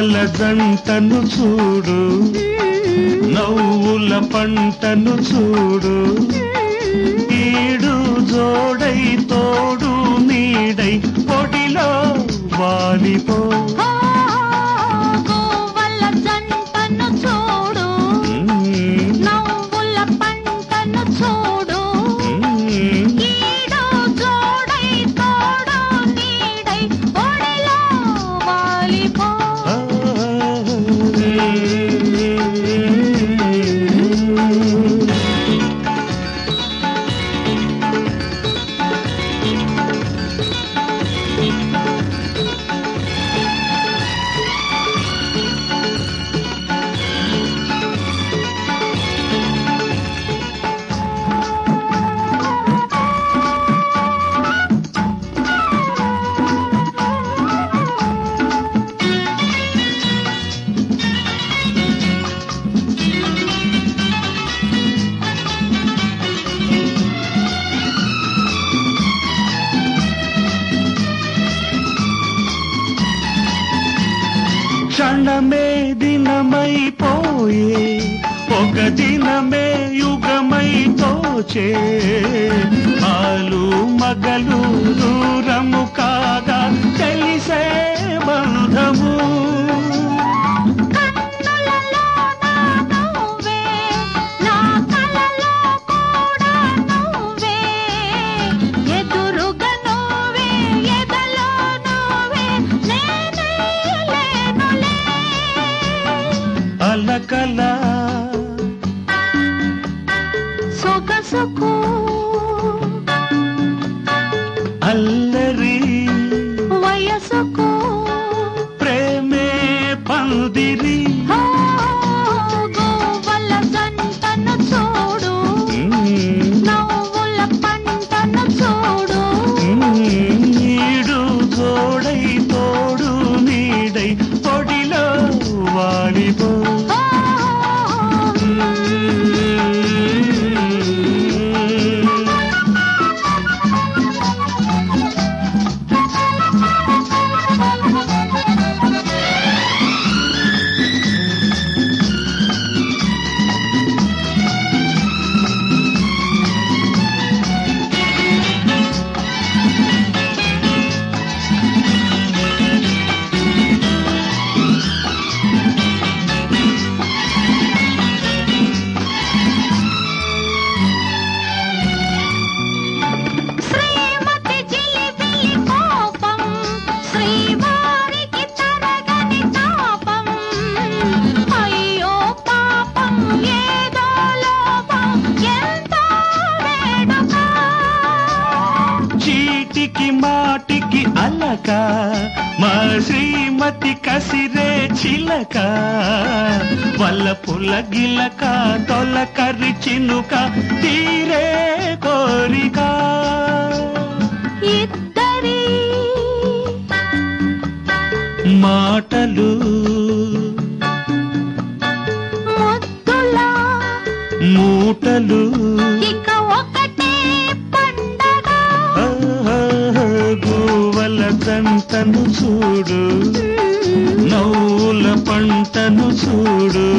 గువ్వల జంటను చూడు నవ్వుల పంటను చూడు ఈడు జోడై తోడు నీడై పొడిలో వాలిపో ఓ గోవల జంటను చూడు మ్మ్. నవ్వుల పంటను చూడు ఈడు జోడై తోడు నీడై ఒడిలో వాలిపో క్షణమే దినమైపోయే ఒక దినమే యుగమై తోచే ఆలు మగలు దూరము కాగా తెలిసే బంధము కన్నులలో నా నువ్వే నా కలలో కూడా నువ్వే ఎదురుగా నువ్వే ఎదలో నువ్వే నేనే లేనులే అలకల సొగసుకు అల్లరి వయసుకు ప్రేమే పందిరి ఓ గోవల జంటను చూడు మ్మ్. నవ్వుల పంటను చూడు నీడు జోడై తోడు నీడై పొడిలో వాడిపో శ్రీమతి జిలిబిలి కోపం శ్రీవారికి తరగని తాపం అయ్యో పాపం ఏదో లోపం ఎంతో వేడుక చీటికి మాటికి అలక మా శ్రీమతి కసిరే చిలక వల్ల పుల్ల గిలక తొలకరి చినుక తీరే కోరిక ఇద్దరి మాటలు ముద్దుల మూటలు ఇక ఒకటే పండగ గోవల దంతను చూడు నవ్వుల పంటను చూడు